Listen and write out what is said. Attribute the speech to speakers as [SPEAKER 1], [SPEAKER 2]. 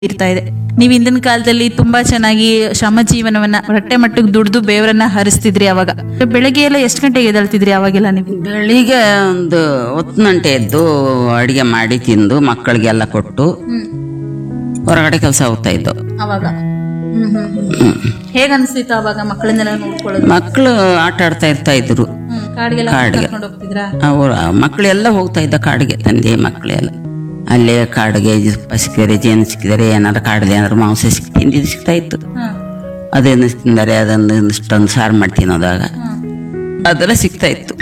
[SPEAKER 1] ಇರ್ತಾ ಇದೆ ನೀವು ಹಿಂದಿನ ಕಾಲದಲ್ಲಿ ತುಂಬಾ ಚೆನ್ನಾಗಿ ಶ್ರಮ ಜೀವನವನ್ನ ಹೊಟ್ಟೆ ಮಟ್ಟಿಗೆ ದುಡ್ದು ಬೇವರನ್ನ ಹರಿಸ್ತಿದ್ರಿ ಅವಾಗ ಬೆಳಗ್ಗೆ ಎಲ್ಲ ಎಷ್ಟು ಗಂಟೆಗೆ ಎದ್ದೇಳ್ತಿದ್ರಿ ಅವಾಗೆಲ್ಲ ನೀವು
[SPEAKER 2] ಬೆಳಿಗ್ಗೆ ಒಂದು ಹೊತ್ತು ಗಂಟೆ ಎದ್ದು ಅಡಿಗೆ ಮಾಡಿ ತಿಂದು ಮಕ್ಕಳಿಗೆಲ್ಲ ಕೊಟ್ಟು ಹೊರಗಡೆ ಕೆಲಸ ಹೋಗ್ತಾ ಇದ್ದು
[SPEAKER 1] ಅವಾಗ ಹೇಗ ಅನ್ಸ್ತಿತ್ತು ಅವಾಗ ಮಕ್ಕಳನ್ನೆಲ್ಲ ನೋಡ್ಕೊಳ್ಳೋದು
[SPEAKER 2] ಮಕ್ಕಳು ಆಟ ಆಡ್ತಾ ಇರ್ತಾ ಇದ್ರು
[SPEAKER 1] ಹ್ಮ್, ಕಾಡಿಗೆಲ್ಲ
[SPEAKER 2] ಕಾಡಿಗೆ.
[SPEAKER 1] ಕರ್ಕೊಂಡು ಹೋಗ್ತಿದ್ರಾ
[SPEAKER 2] ಅವರು ಮಕ್ಕಳೆಲ್ಲ ಹೋಗ್ತಾ ಇದ್ದ ಕಾಡಿಗೆ ತಂದೆ ಮಕ್ಕಳೆಲ್ಲ ಅಲ್ಲೇ ಕಾಡಿಗೆ ತುಪ್ಪ ಸಿಕ್ಕಿದರೆ ಜೇನು ಸಿಕ್ಕಿದರೆ ಏನಾದ್ರು ಕಾಡಲ್ಲಿ ಏನಾದ್ರು ಮಾಂಸ ಸಿಕ್ ತಿಂದಿದ್ದು ಸಿಗ್ತಾ ಇತ್ತು
[SPEAKER 1] ಹ್ಮ್,
[SPEAKER 2] ಅದೇನು ತಿಂದರೆ ಅದನ್ನು ಇಷ್ಟೊಂದು ಸಾರು ಮಾಡಿ ತಿನ್ನೋದಾಗ
[SPEAKER 1] ಹ್ಮ್.
[SPEAKER 2] ಅದೆಲ್ಲ ಸಿಗ್ತಾ ಇತ್ತು